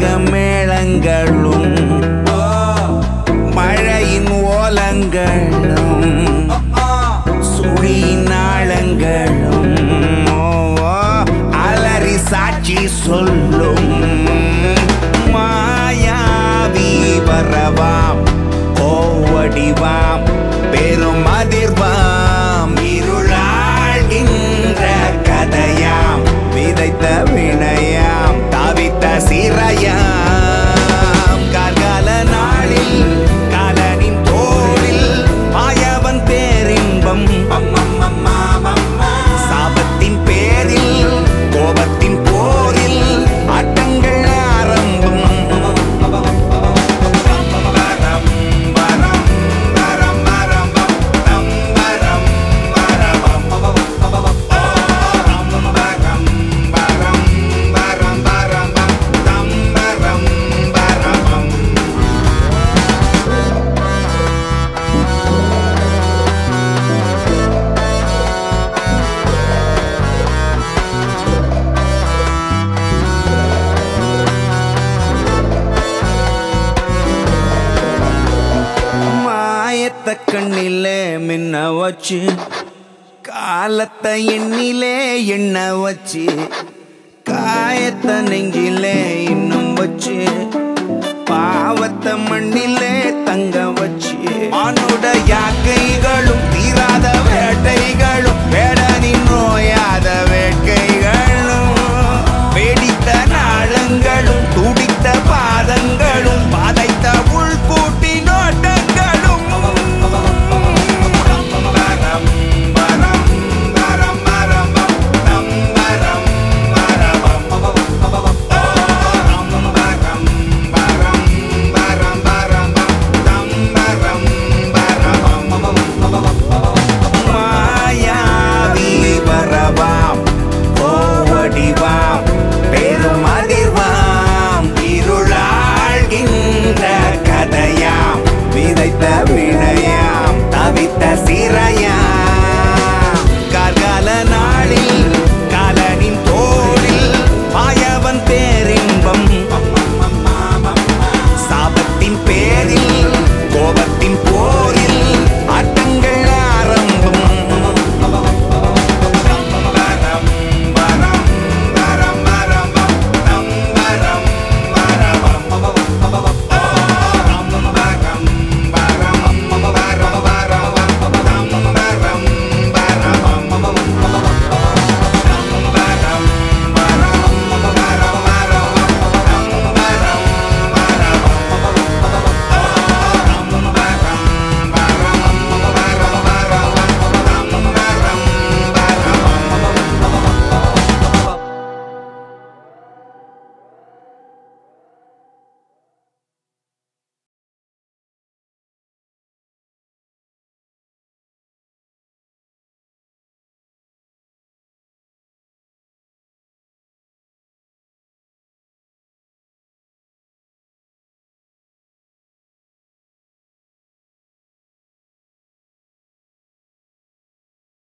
மேளங்களும் மழையின் ஓலங்களும் சுழியின் ஆழங்களும் ஓ, அலறி சாட்சி சொல்லும் மாயாவி வரவாம் கோவடிவாம் பெரும் அதிர்வாம் இருளாழ்கின்ற கதையாம் விதைத்த வினையாம் தவித்த சிறையாம் கார்கால நாளில் காலனின் தோளில் மாயவன் பேரின்பம் சாபத்தின் பேரில் கோபத்தின் போரில் ஆட்டங்கள் ஆரம்பம் வரம் வரம் வரம் வரம் பம் வரம் வரபம் வரம் வரம் வரம் வரம் வரம் தம் வரம் வரபம் மாயத்த கண்ணிலே மின்ன வச்சு காலத்தை எண்ணிலே எண்ண வச்சு காயத்த நெஞ்சிலே இன்னும் வச்சு